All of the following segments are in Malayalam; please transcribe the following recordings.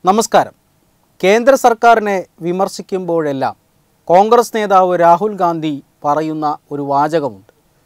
നമസ്കാരം കേന്ദ്ര സർക്കാരിനെ വിമർശിക്കുമ്പോഴെല്ലാം കോൺഗ്രസ് നേതാവ് രാഹുൽ ഗാന്ധി പറയുന്ന ഒരു വാചകമുണ്ട്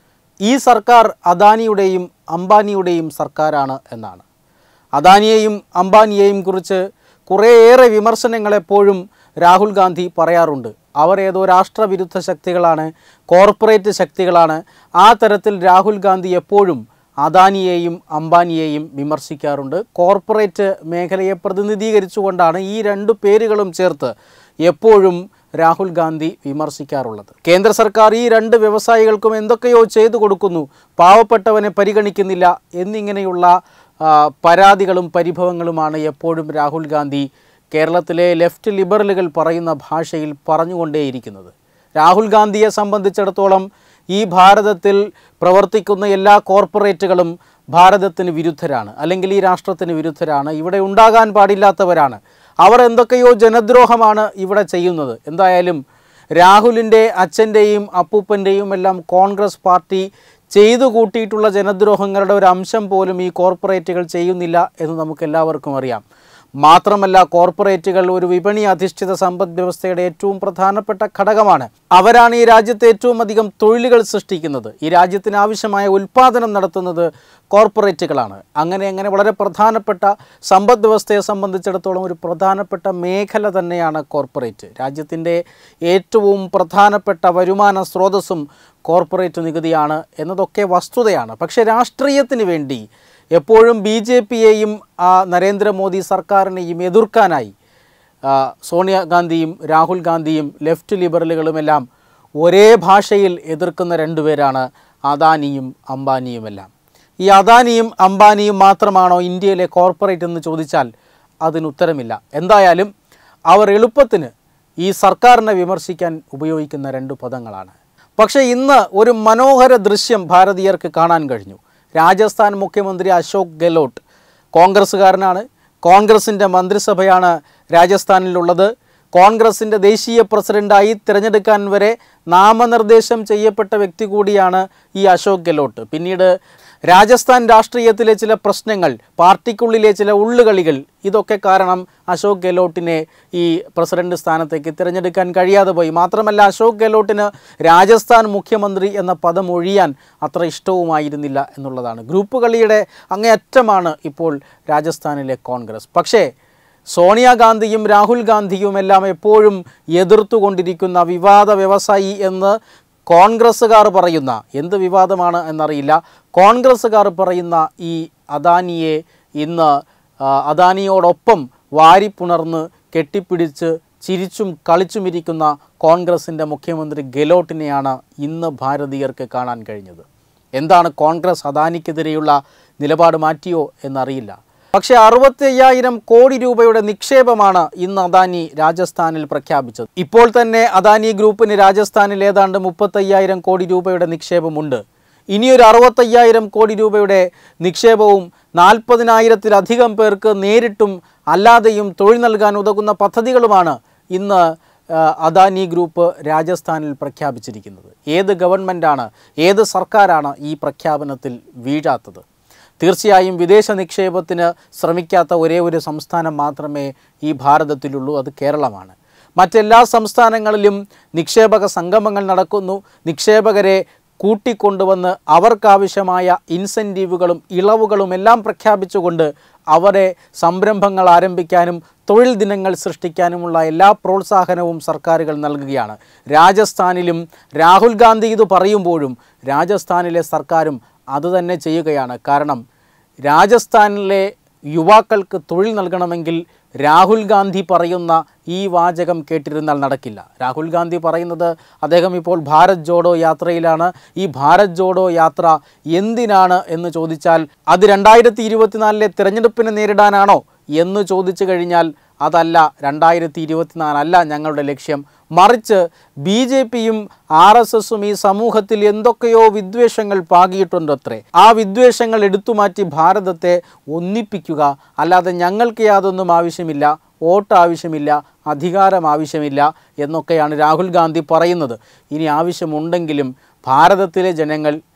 ഈ സർക്കാർ അദാനിയുടെയും അംബാനിയുടെയും സർക്കാരാണ് എന്നാണ് അദാനിയെയും അംബാനിയെയും കുറിച്ച് കുറേയേറെ വിമർശനങ്ങൾ എപ്പോഴും രാഹുൽ ഗാന്ധി പറയാറുണ്ട് അവർ ഏതോ രാഷ്ട്രവിരുദ്ധ ശക്തികളാണ് കോർപ്പറേറ്റ് ശക്തികളാണ് ആ തരത്തിൽ രാഹുൽ ഗാന്ധി എപ്പോഴും അദാനിയെയും അംബാനിയെയും വിമർശിക്കാറുണ്ട് കോർപ്പറേറ്റ് മേഖലയെ പ്രതിനിധീകരിച്ചുകൊണ്ടാണ് ഈ രണ്ട് പേരുകളും ചേർത്ത് എപ്പോഴും രാഹുൽ ഗാന്ധി വിമർശിക്കാറുള്ളത് കേന്ദ്ര സർക്കാർ ഈ രണ്ട് വ്യവസായികൾക്കും എന്തൊക്കെയോ ചെയ്തു കൊടുക്കുന്നു പാവപ്പെട്ടവനെ പരിഗണിക്കുന്നില്ല എന്നിങ്ങനെയുള്ള ആ, പരാതികളും പരിഭവങ്ങളുമാണ് എപ്പോഴും രാഹുൽ ഗാന്ധി കേരളത്തിലെ ലെഫ്റ്റ് ലിബറലുകൾ പറയുന്ന ഭാഷയിൽ പറഞ്ഞുകൊണ്ടേയിരിക്കുന്നത് രാഹുൽ ഗാന്ധിയെ സംബന്ധിച്ചിടത്തോളം ഈ ഭാരതത്തിൽ പ്രവർത്തിക്കുന്ന എല്ലാ കോർപ്പറേറ്റുകളും ഭാരതത്തിന് വിരുദ്ധരാണ് അല്ലെങ്കിൽ ഈ രാഷ്ട്രത്തിന് വിരുദ്ധരാണ് ഇവിടെ ഉണ്ടാകാൻ പാടില്ലാത്തവരാണ് അവർ എന്തൊക്കെയോ ജനദ്രോഹമാണ് ഇവിടെ ചെയ്യുന്നത് എന്തായാലും രാഹുലിൻ്റെ അച്ഛൻ്റെയും അപ്പൂപ്പൻ്റെയും എല്ലാം കോൺഗ്രസ് പാർട്ടി ചെയ്തു കൂട്ടിയിട്ടുള്ള ജനദ്രോഹങ്ങളുടെ ഒരു അംശം പോലും ഈ കോർപ്പറേറ്റുകൾ ചെയ്യുന്നില്ല എന്ന് നമുക്ക് എല്ലാവർക്കും അറിയാം മാത്രമല്ല കോർപ്പറേറ്റുകൾ ഒരു വിപണി അധിഷ്ഠിത സമ്പദ് വ്യവസ്ഥയുടെ ഏറ്റവും പ്രധാനപ്പെട്ട ഘടകമാണ് അവരാണ് ഈ രാജ്യത്ത് ഏറ്റവും അധികം തൊഴിലുകൾ സൃഷ്ടിക്കുന്നത് ഈ രാജ്യത്തിന് ആവശ്യമായ ഉൽപ്പാദനം നടത്തുന്നത് കോർപ്പറേറ്റുകളാണ് അങ്ങനെ അങ്ങനെ വളരെ പ്രധാനപ്പെട്ട സമ്പദ് വ്യവസ്ഥയെ സംബന്ധിച്ചിടത്തോളം ഒരു പ്രധാനപ്പെട്ട മേഖല തന്നെയാണ് കോർപ്പറേറ്റ് രാജ്യത്തിൻ്റെ ഏറ്റവും പ്രധാനപ്പെട്ട വരുമാന സ്രോതസ്സും കോർപ്പറേറ്റ് നികുതിയാണ് എന്നതൊക്കെ വസ്തുതയാണ് പക്ഷേ രാഷ്ട്രീയത്തിന് വേണ്ടി എപ്പോഴും ബി ജെ പിയെയും നരേന്ദ്രമോദി സർക്കാരിനെയും എതിർക്കാനായി ആ, സോണിയാഗാന്ധിയും രാഹുൽ ഗാന്ധിയും ലെഫ്റ്റ് ലിബറലുകളുമെല്ലാം ഒരേ ഭാഷയിൽ എതിർക്കുന്ന രണ്ടുപേരാണ് അദാനിയും അംബാനിയുമെല്ലാം ഈ അദാനിയും അംബാനിയും മാത്രമാണോ ഇന്ത്യയിലെ കോർപ്പറേറ്റ് എന്ന് ചോദിച്ചാൽ അതിന് ഉത്തരമില്ല എന്തായാലും അവർ എളുപ്പത്തിന് ഈ സർക്കാരിനെ വിമർശിക്കാൻ ഉപയോഗിക്കുന്ന രണ്ട് പദങ്ങളാണ് പക്ഷേ ഇന്ന് ഒരു മനോഹര ദൃശ്യം ഭാരതീയർക്ക് കാണാൻ കഴിഞ്ഞു രാജസ്ഥാൻ മുഖ്യമന്ത്രി അശോക് ഗെഹ്ലോട്ട് കോൺഗ്രസ്സുകാരനാണ് കോൺഗ്രസിൻ്റെ മന്ത്രിസഭയാണ് രാജസ്ഥാനിലുള്ളത് കോൺഗ്രസിൻ്റെ ദേശീയ പ്രസിഡന്റായി തിരഞ്ഞെടുക്കാൻ വരെ നാമനിർദ്ദേശം ചെയ്യപ്പെട്ട വ്യക്തി കൂടിയാണ് ഈ അശോക് ഗെഹ്ലോട്ട് പിന്നീട് രാജസ്ഥാൻ രാഷ്ട്രീയത്തിലെ ചില പ്രശ്നങ്ങൾ പാർട്ടിക്കുള്ളിലെ ചില ഉള്ളുകളികൾ ഇതൊക്കെ കാരണം അശോക് ഗെഹ്ലോട്ടിനെ ഈ പ്രസിഡന്റ് സ്ഥാനത്തേക്ക് തിരഞ്ഞെടുക്കാൻ കഴിയാതെ പോയി മാത്രമല്ല അശോക് ഗെഹ്ലോട്ടിന് രാജസ്ഥാൻ മുഖ്യമന്ത്രി എന്ന പദം ഒഴിയാൻ അത്ര ഇഷ്ടവുമായിരുന്നില്ല എന്നുള്ളതാണ് ഗ്രൂപ്പ് കളിയുടെ അങ്ങേയറ്റമാണ് ഇപ്പോൾ രാജസ്ഥാനിലെ കോൺഗ്രസ് പക്ഷേ സോണിയാഗാന്ധിയും രാഹുൽ ഗാന്ധിയും എല്ലാം എപ്പോഴും എതിർത്തുകൊണ്ടിരിക്കുന്ന വിവാദ വ്യവസായി എന്ന് കോൺഗ്രസ്സുകാർ പറയുന്ന എന്ത് വിവാദമാണ് എന്നറിയില്ല കോൺഗ്രസ്സുകാർ പറയുന്ന ഈ അദാനിയെ ഇന്ന് ആ, അദാനിയോടൊപ്പം വാരിപ്പുണർന്ന് കെട്ടിപ്പിടിച്ച് ചിരിച്ചും കളിച്ചുമിരിക്കുന്ന കോൺഗ്രസിൻ്റെ മുഖ്യമന്ത്രി ഗെലോട്ടിനെയാണ് ഇന്ന് ഭാരതീയർക്ക് കാണാൻ കഴിഞ്ഞത് എന്താണ് കോൺഗ്രസ് അദാനിക്കെതിരെയുള്ള നിലപാട് മാറ്റിയോ എന്നറിയില്ല പക്ഷേ അറുപത്തി അയ്യായിരം കോടി രൂപയുടെ നിക്ഷേപമാണ് ഇന്ന് അദാനി രാജസ്ഥാനിൽ പ്രഖ്യാപിച്ചത് ഇപ്പോൾ തന്നെ അദാനി ഗ്രൂപ്പിന് രാജസ്ഥാനിൽ ഏതാണ്ട് മുപ്പത്തയ്യായിരം കോടി രൂപയുടെ നിക്ഷേപമുണ്ട് ഇനിയൊരു അറുപത്തയ്യായിരം കോടി രൂപയുടെ നിക്ഷേപവും നാൽപ്പതിനായിരത്തിലധികം പേർക്ക് നേരിട്ടും അല്ലാതെയും തൊഴിൽ നൽകാൻ ഉതകുന്ന പദ്ധതികളുമാണ് ഇന്ന് ആ, അദാനി ഗ്രൂപ്പ് രാജസ്ഥാനിൽ പ്രഖ്യാപിച്ചിരിക്കുന്നത് ഏത് ഗവൺമെൻറ്റാണ് ഏത് സർക്കാരാണ് ഈ പ്രഖ്യാപനത്തിൽ വീഴാത്തത് തീർച്ചയായും വിദേശ നിക്ഷേപത്തിന് ശ്രമിക്കാത്ത ഒരേ ഒരു സംസ്ഥാനം മാത്രമേ ഈ ഭാരതത്തിലുള്ളൂ അത് കേരളമാണ് മറ്റെല്ലാ സംസ്ഥാനങ്ങളിലും നിക്ഷേപക സംഗമങ്ങൾ നടക്കുന്നു നിക്ഷേപകരെ കൂട്ടിക്കൊണ്ടുവന്ന് അവർക്കാവശ്യമായ ഇൻസെൻറ്റീവുകളും ഇളവുകളും എല്ലാം പ്രഖ്യാപിച്ചുകൊണ്ട് അവരെ സംരംഭങ്ങൾ ആരംഭിക്കാനും തൊഴിൽ ദിനങ്ങൾ സൃഷ്ടിക്കാനുമുള്ള എല്ലാ പ്രോത്സാഹനവും സർക്കാരുകൾ നൽകുകയാണ് രാജസ്ഥാനിലും രാഹുൽ ഗാന്ധി ഇത് പറയുമ്പോഴും രാജസ്ഥാനിലെ സർക്കാരും അതുതന്നെ ചെയ്യുകയാണ് കാരണം രാജസ്ഥാനിലെ യുവാക്കൾക്ക് തൊഴിൽ നൽകണമെങ്കിൽ രാഹുൽ ഗാന്ധി പറയുന്ന ഈ വാചകം കേട്ടിരുന്നാൽ നടക്കില്ല രാഹുൽ ഗാന്ധി പറയുന്നത് അദ്ദേഹം ഇപ്പോൾ ഭാരത് ജോഡോ യാത്രയിലാണ് ഈ ഭാരത് ജോഡോ യാത്ര എന്തിനാണ് എന്ന് ചോദിച്ചാൽ അത് രണ്ടായിരത്തി ഇരുപത്തിനാലിലെ തിരഞ്ഞെടുപ്പിനെ നേരിടാനാണോ എന്ന് ചോദിച്ചു കഴിഞ്ഞാൽ അതല്ല രണ്ടായിരത്തി ഇരുപത്തിനാലല്ല ഞങ്ങളുടെ ലക്ഷ്യം മറിച്ച് ബി ജെ പിയും ആർ എസ് എസും ഈ സമൂഹത്തിൽ എന്തൊക്കെയോ വിദ്വേഷങ്ങൾ പാകിയിട്ടുണ്ടത്രേ ആ വിദ്വേഷങ്ങൾ എടുത്തുമാറ്റി ഭാരതത്തെ ഒന്നിപ്പിക്കുക അല്ലാതെ ഞങ്ങൾക്ക് യാതൊന്നും ആവശ്യമില്ല വോട്ട് ആവശ്യമില്ല അധികാരം ആവശ്യമില്ല എന്നൊക്കെയാണ് രാഹുൽ ഗാന്ധി പറയുന്നത് ഇനി ആവശ്യമുണ്ടെങ്കിലും ഭാരതത്തിലെ ജനങ്ങൾ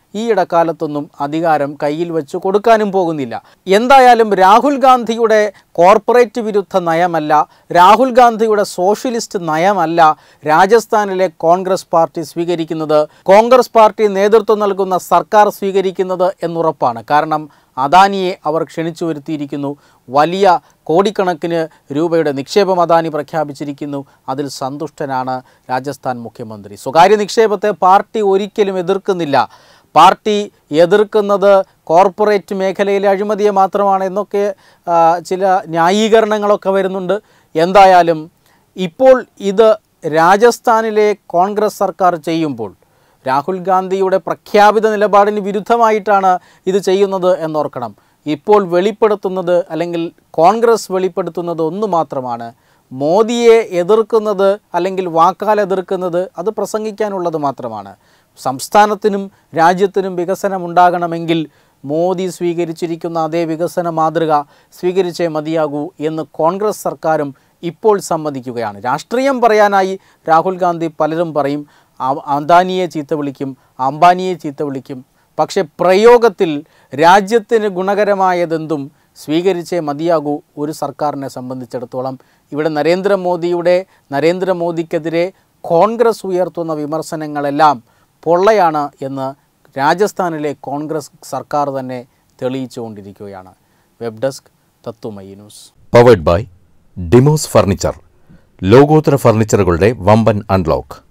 ഈ ഇടക്കാലത്തൊന്നും അധികാരം കയ്യിൽ വെച്ച് കൊടുക്കാനും പോകുന്നില്ല എന്തായാലും രാഹുൽ ഗാന്ധിയുടെ കോർപ്പറേറ്റ് വിരുദ്ധ നയമല്ല രാഹുൽ ഗാന്ധിയുടെ സോഷ്യലിസ്റ്റ് നയമല്ല രാജസ്ഥാനിലെ കോൺഗ്രസ് പാർട്ടി സ്വീകരിക്കുന്നത് കോൺഗ്രസ് പാർട്ടി നേതൃത്വം നൽകുന്ന സർക്കാർ സ്വീകരിക്കുന്നത് എന്നുറപ്പാണ് കാരണം അദാനിയെ അവർ ക്ഷണിച്ചു വരുത്തിയിരിക്കുന്നു വലിയ കോടിക്കണക്കിന് രൂപയുടെ നിക്ഷേപം അദാനി പ്രഖ്യാപിച്ചിരിക്കുന്നു അതിൽ സന്തുഷ്ടനാണ് രാജസ്ഥാൻ മുഖ്യമന്ത്രി സ്വകാര്യ നിക്ഷേപത്തെ പാർട്ടി ഒരിക്കലും എതിർക്കുന്നില്ല പാർട്ടി എതിർക്കുന്നത് കോർപ്പറേറ്റ് മേഖലയിലെ അഴിമതിയെ മാത്രമാണ് എന്നൊക്കെ ആ, ചില ന്യായീകരണങ്ങളൊക്കെ വരുന്നുണ്ട് എന്തായാലും ഇപ്പോൾ ഇത് രാജസ്ഥാനിലെ കോൺഗ്രസ് സർക്കാർ ചെയ്യുമ്പോൾ രാഹുൽ ഗാന്ധിയുടെ പ്രഖ്യാപിത നിലപാടിന് വിരുദ്ധമായിട്ടാണ് ഇത് ചെയ്യുന്നത് എന്നോർക്കണം ഇപ്പോൾ വെളിപ്പെടുത്തുന്നത് അല്ലെങ്കിൽ കോൺഗ്രസ് വെളിപ്പെടുത്തുന്നത് ഒന്ന് മാത്രമാണ് മോദിയെ എതിർക്കുന്നത് അല്ലെങ്കിൽ വാക്കാൽ എതിർക്കുന്നത് അത് പ്രസംഗിക്കാനുള്ളത് മാത്രമാണ് സംസ്ഥാനത്തിനും രാജ്യത്തിനും വികസനം ഉണ്ടാകണമെങ്കിൽ മോദി സ്വീകരിച്ചിരിക്കുന്ന അതേ വികസന മാതൃക സ്വീകരിച്ചേ മതിയാകൂ എന്ന് കോൺഗ്രസ് സർക്കാരും ഇപ്പോൾ സമ്മതിക്കുകയാണ് രാഷ്ട്രീയം പറയാനായി രാഹുൽ ഗാന്ധി പലരും പറയും അ- അദാനിയെ ചീത്ത വിളിക്കും അംബാനിയെ ചീത്ത വിളിക്കും പക്ഷെ പ്രയോഗത്തിൽ രാജ്യത്തിന് ഗുണകരമായതെന്തും സ്വീകരിച്ചേ മതിയാകൂ ഒരു സർക്കാരിനെ സംബന്ധിച്ചിടത്തോളം ഇവിടെ നരേന്ദ്രമോദിയുടെ നരേന്ദ്രമോദിക്കെതിരെ കോൺഗ്രസ് ഉയർത്തുന്ന വിമർശനങ്ങളെല്ലാം പൊള്ളയാണ് എന്ന് രാജസ്ഥാനിലെ കോൺഗ്രസ് സർക്കാർ തന്നെ തെളിയിച്ചുകൊണ്ടിരിക്കുകയാണ് web desk Tatwamayi news powered by Demos furniture ലോകോത്തര ഫർണിച്ചറുകളുടെ വമ്പൻ അൺലോക്ക്